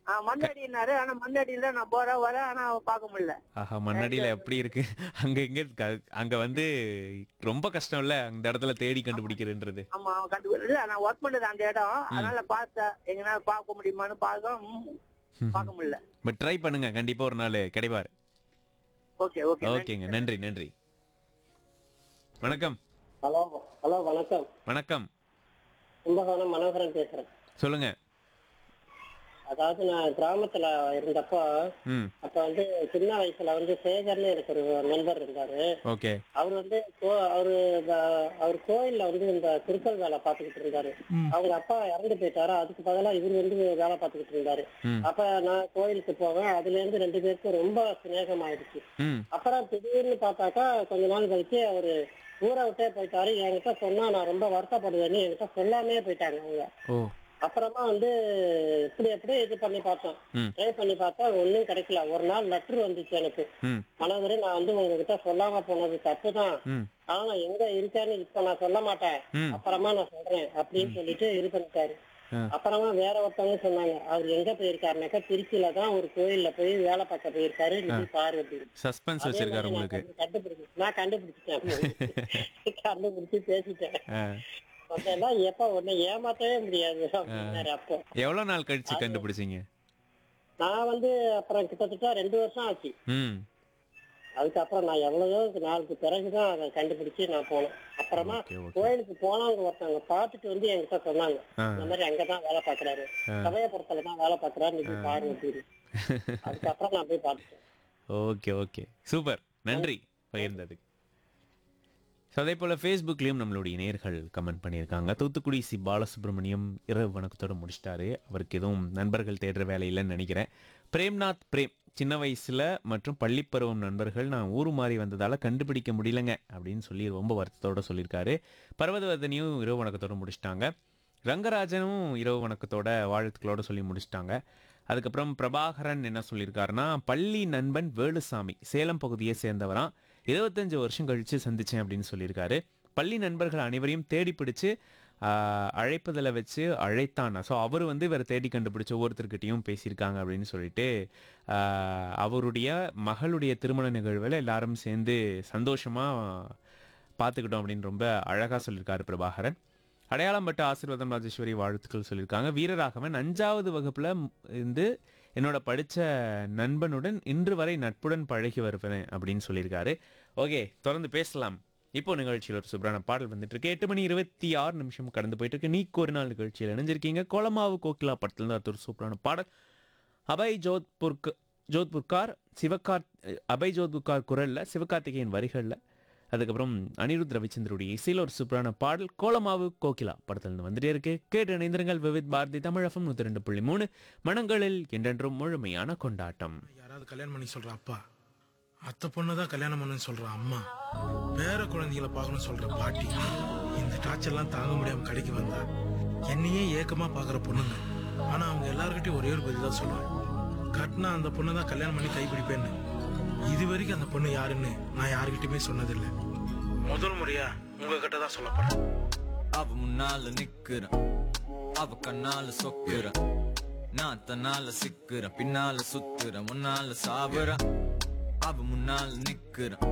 ஆ, மண்ணடினாரு ஆனா மண்ணடியில நான் போறேன் வரேன் ஆனா பார்க்க முடியல ஆஹா மண்ணடியில எப்படி இருக்கு அங்க எங்க க- அங்க வந்து ரொம்ப கஷ்டம் இல்ல அந்த இடத்துல தேடி கண்டுபிடிக்கிறதுன்றது ஆமா கண்டு இல்ல நான் ஒர்க் பண்ணது அந்த இடம் அதனால பார்த்தேன் எங்கனா பார்க்க முடியுமான்னு பார்க்க ம், பார்க்க முடியல பட் ட்ரை பண்ணுங்க கண்டிப்பா ஒரு நாள் கிடைப்பாரு ஓகே ஓகே ஓகேங்க நன்றி நன்றி வணக்கம் ஹலோ ஹலோ வணக்கம் வணக்கம் கும்பகோணம் மனோகரன் பேசுறேன் சொல்லுங்க அதாவது நான் கிராமத்துல இருந்தப்போ ம் அப்ப வந்து சின்ன வயசுல வந்து சேகர்னு எனக்கு ஒரு நண்பர் இருந்தாரு ஓகே அவர் வந்து கோ- அவரு வ- அவர் கோயில்ல வந்து இந்த திருக்கல் வேலை பார்த்துக்கிட்டு இருந்தாரு அவங்க அப்பா இறந்து போயிட்டாரு அதுக்கு பதிலா இவர் வந்து வேலை பார்த்துக்கிட்டு இருந்தாரு ம். அப்ப நான் கோயிலுக்கு போவேன் அதுல இருந்து ரெண்டு பேருக்கும் ரொம்ப சிநேகம் ஆயிடுச்சு ம் அப்புறம் திடீர்னு பார்த்தாக்கா கொஞ்ச நாள் கழிச்சு அவரு ஊரை விட்டே போயிட்டாரு என்கிட்ட சொன்னா நான் ரொம்ப வருத்தப்படுவேன்னு என்கிட்ட சொல்லாமே போயிட்டாங்க அவங்க ஓ அப்புறமா வந்து இப்படி எப்படி இது பண்ணி பார்த்தோம் ம். ட்ரை பண்ணி பார்த்தா ஒண்ணும் கிடைக்கல ஒரு நாள் லெட்டர் வந்துச்சு எனக்கு ம் மனோதரே நான் வந்து உங்ககிட்ட சொல்லாம போனது தப்பு தான் ம் ஆனா நான் எங்க இருக்கேன்னு இப்ப நான் சொல்ல மாட்டேன் ம். அப்புறமா நான் சொல்றேன் அப்படின்னு சொல்லிட்டு இது பண்ணிட்டாரு ஆ. அப்புறமா வேற ஒருத்தவங்க சொன்னாங்க அவர் எங்க போயிருக்காருனாக்கா திருச்சியில தான் ஒரு கோயில்ல போய் வேலை பார்க்க போயிருக்காரு நீ போய் பாரு அப்படின்னு சஸ்பென்ஸ் அதே வச்சிருக்காரு மாதிரி நான் உங்களுக்கு கண்டு- கண்டுபிடிச்சு நான் கண்டுபிடிச்சிட்டேன் கண்டுபிடிச்சு பேசிட்டேன் ஆ. அதெல்லாம் எப்ப உன்னை ஏமாத்தவே முடியாது அப்படின்னாரு அப்போ எவ்வளவு நாள் கழிச்சு கண்டுபிடிச்சீங்க நான் வந்து அப்புறம் கிட்டத்தட்ட ரெண்டு வருஷம் ஆச்சு ம் அதுக்கப்புறம் நான் எவ்வளவோ நாளுக்கு பிறகுதான் அதை கண்டுபிடிச்சு நான் போனேன் அப்புறமா ஓகே ஓகே கோயிலுக்கு போனவங்க ஒருத்தவங்க பார்த்துட்டு வந்து என்கிட்ட சொன்னாங்க ஆ. இந்த மாதிரி அங்கதான் வேலை பாக்குறாரு சமயபுரத்துல தான் வேலை பாக்குறாரு நீ போய் பாரு அப்படின்னு அதுக்கப்புறம் நான் போய் பார்த்துட்டேன் ஓகே ஓகே சூப்பர் நன்றி பகிர்ந்ததுக்கு ஸோ அதே போல் ஃபேஸ்புக்லேயும் நம்மளுடைய நேர்கள் கமெண்ட் பண்ணியிருக்காங்க தூத்துக்குடி சி பாலசுப்ரமணியம் இரவு வணக்கத்தோடு முடிச்சிட்டாரு அவருக்கு எதுவும் நண்பர்கள் தேடுற வேலை இல்லைன்னு நினைக்கிறேன் பிரேம்நாத் பிரேம் சின்ன வயசில் மற்றும் பள்ளிப்பருவம் நண்பர்கள் நான் ஊர் மாறி வந்ததால் கண்டுபிடிக்க முடியலங்க அப்படின்னு சொல்லி ரொம்ப வருத்தத்தோட சொல்லியிருக்காரு பர்வதவர்தனியும் இரவு வணக்கத்தோடு முடிச்சிட்டாங்க ரங்கராஜனும் இரவு வணக்கத்தோட வாழ்த்துக்களோட சொல்லி முடிச்சிட்டாங்க அதுக்கப்புறம் பிரபாகரன் என்ன சொல்லியிருக்காருன்னா பள்ளி நண்பன் வேலுசாமி சேலம் பகுதியை சேர்ந்தவராம் இருபத்தஞ்சு வருஷம் கழிச்சு சந்திச்சேன் அப்படின்னு சொல்லியிருக்காரு பள்ளி நண்பர்கள் அனைவரையும் தேடி பிடிச்சு ஆஹ், அழைப்பதில் வச்சு அழைத்தான் ஸோ அவர் வந்து இவரை தேடி கண்டுபிடிச்சு ஒவ்வொருத்தர்கிட்டையும் பேசியிருக்காங்க அப்படின்னு சொல்லிட்டு ஆஹ், அவருடைய மகளுடைய திருமண நிகழ்வில் எல்லாரும் சேர்ந்து சந்தோஷமாக பார்த்துக்கிட்டோம் அப்படின்னு ரொம்ப அழகாக சொல்லியிருக்காரு பிரபாகரன் அடையாளம் பட்ட ஆசீர்வாதம் ராஜேஸ்வரி வாழ்த்துக்கள் சொல்லியிருக்காங்க வீரராகவன் அஞ்சாவது வகுப்புல ம், இருந்து என்னோட படிச்ச நண்பனுடன் இன்று வரை நட்புடன் பழகி வருவேன் அப்படின்னு சொல்லியிருக்காரு ஓகே தொடர்ந்து பேசலாம் இப்போ நிகழ்ச்சியில் ஒரு சூப்பரான பாடல் வந்துட்டு இருக்கு எட்டு மணி இருபத்தி ஆறு நிமிஷம் கடந்து போயிட்டு இருக்கு நீக்கு ஒரு நாள் நிகழ்ச்சியில் இணைஞ்சிருக்கீங்க கோலமாவு கோகிலா படத்துல இருந்து ஒரு சூப்பரான பாடல் அபய் ஜோத்புர்க்கு ஜோத்புர்கார் சிவகார் அபய் ஜோத்புர்கார் குரல்ல சிவகார்த்திகேயன் வரிகள்ல அதுக்கப்புறம் அனிருத் ரவிச்சந்திரோடைய இசையில் ஒரு சூப்பரான பாடல் கோலமாவு கோகிலா படத்துல இருந்து வந்துட்டே இருக்கு கேட்டு இணைந்திருங்கள் விவித் பாரதி தமிழகம் நூத்தி ரெண்டு புள்ளி மூணு மனங்களில் என்றென்றும் முழுமையான கொண்டாட்டம் யாராவது கல்யாணம் பண்ணி சொல்ற அப்பா அத்தை பொண்ணு தான் கல்யாணம் பண்ணுன்னு சொல்ற அம்மா பேர குழந்தைகளை பார்க்கணும்னு சொல்ற பாட்டி இந்த டார்ச்சர்லாம் தாங்க முடியாம கடைக்கு வந்தா என்னையே ஏக்கமா பாக்குற பொண்ணுங்க ஆனா அவங்க எல்லார்கிட்டயும் ஒரே ஒரு பதில் தான் சொல்லுவேன் கட்டினா அந்த பொண்ணை தான் கல்யாணம் பண்ணி கைப்பிடிப்பேன்னு இது வரைக்கும் அந்த பொண்ணு யாருன்னு நான் யாருக்கிட்டயுமே சொன்னதில்லை முதல் முறையா உங்ககிட்ட தான் சொல்ல போறேன் அவ முன்னால நிக்கிறேன் அவ கண்ணால சொக்குறேன் நான் தன்னால சிக்கிறேன் பின்னால சுத்துறேன் முன்னால சாவுறேன் அவ முன்னால நிக்கிறேன்